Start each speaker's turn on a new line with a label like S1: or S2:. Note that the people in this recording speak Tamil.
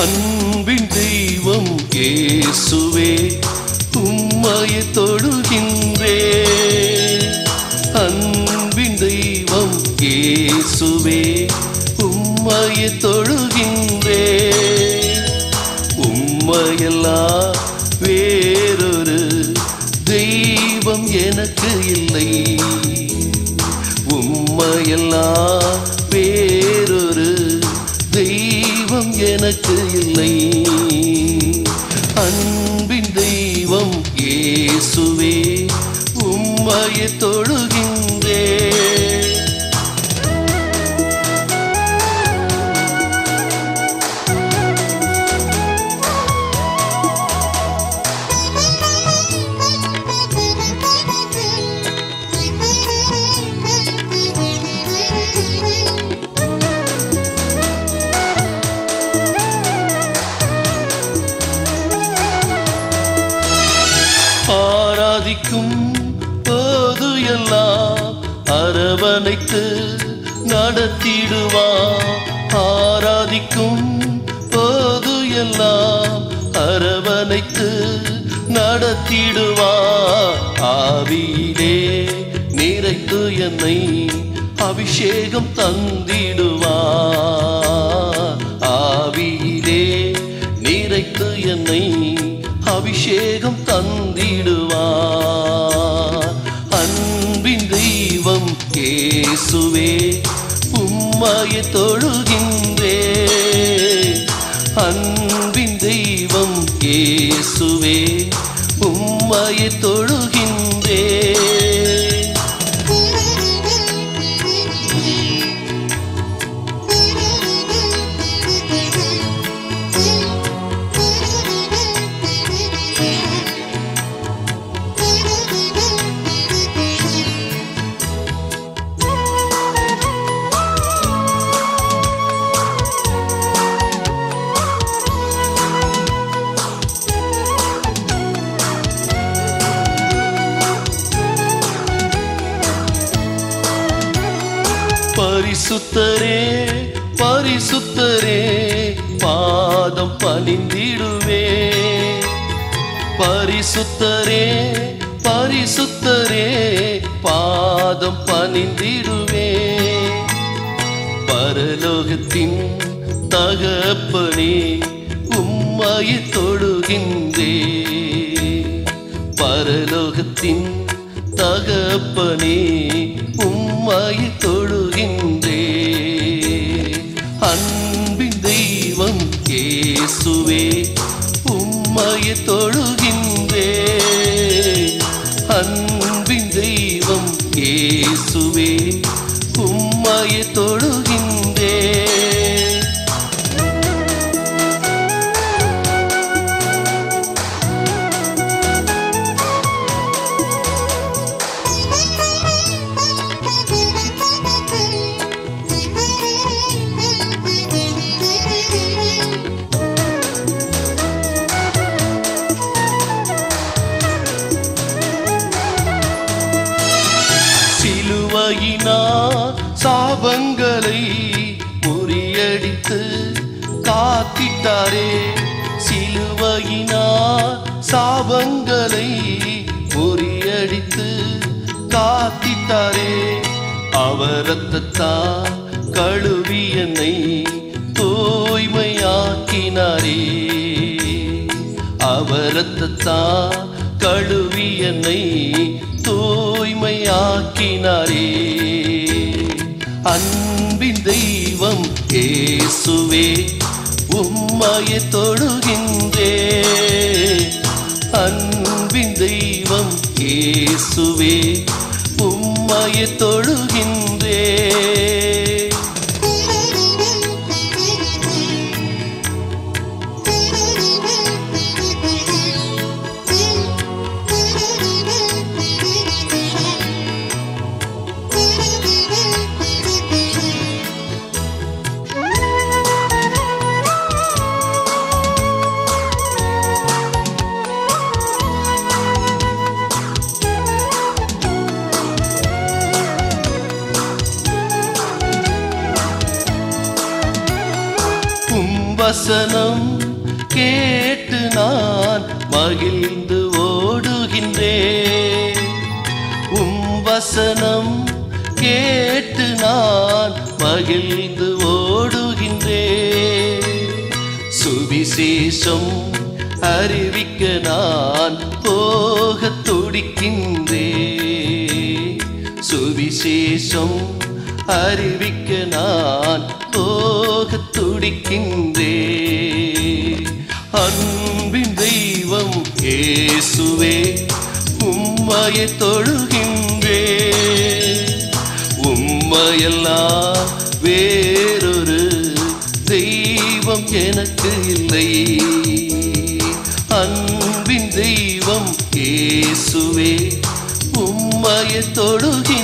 S1: அன்பின் தெய்வம் இயேசுவே உம்மையை தொழுகின்றே அன்பின் தெய்வம் இயேசுவே உம்மையை தொழுகின்றே உம்மையெல்லாம் வேறொரு தெய்வம் எனக்கு இல்லை உம்மையெல்லாம் வேறொரு தெய்வம் எனக்கு இல்லை அன்பின் தெய்வம் இயேசுவே உம்மையை தொழுகின்றே ஆராதிக்கும் போது எல்லாம் அரவணைத்து நடத்திடுவா ஆராதிக்கும் போது எல்லாம் அரவணைத்து நடத்திடுவா ஆவியிலே நிறைத்து என்னை அபிஷேகம் தந்திடுவா ஆவியிலே நிறைத்து என்னை அபிஷேகம் தந்திடுவா அன்பின் தெய்வம் இயேசுவே உம்மையை தொழுகின்றே அன்பின் தெய்வம் இயேசுவே உம்மையை தொழுகின்றே பரிசுத்தரே பரிசுத்தரே பாதம் பணிந்திடுவே பரிசுத்தரே பரிசுத்தரே பாதம் பணிந்திடுவே பரலோகத்தின் தகப்பனே உம்மையை தொழுகின்றே பரலோகத்தின் தகப்பனே உம்மையை தொழுகின்றே அன்பின் தெய்வம் இயேசுவே உம்மையை தொழுகின்றே அன்பின் தெய்வம் இயேசுவே உம்மையை தொழுகின்றே சிலுவையினா சாபங்களை முறியடித்து காத்திட்டாரே சிலுவையினா சாபங்களை முறியடித்து காத்திட்டாரே அவரத்தத்தா கழுவி என்னை தூய்மையாக்கினாரே அவரத்தத்தா கழுவி என்னை தூய்மையாக்கினாரே அன்பின் தெய்வம் இயேசுவே உம்மையை தொழுகின்றே அன்பின் தெய்வம் இயேசுவே உம்மையை தொழுகின்றே வசனம் கேட்டு நான் மகிழ்ந்து ஓடுகின்றேன் உம் வசனம் கேட்டு நான் மகிழ்ந்து ஓடுகின்றேன் சுவிசேஷம் அறிவிக்க நான் போக துடிக்கின்றேன் சுவிசேஷம் அறிவிக்க நான் போக துடிக்கின்றேன் அன்பின் தெய்வம் இயேசுவே உம்மையை தொழுகின்றேன் உம்மையெல்லாம் வேறொரு தெய்வம் எனக்கு இல்லை அன்பின் தெய்வம் இயேசுவே உம்மையை தொழுகின்றேன்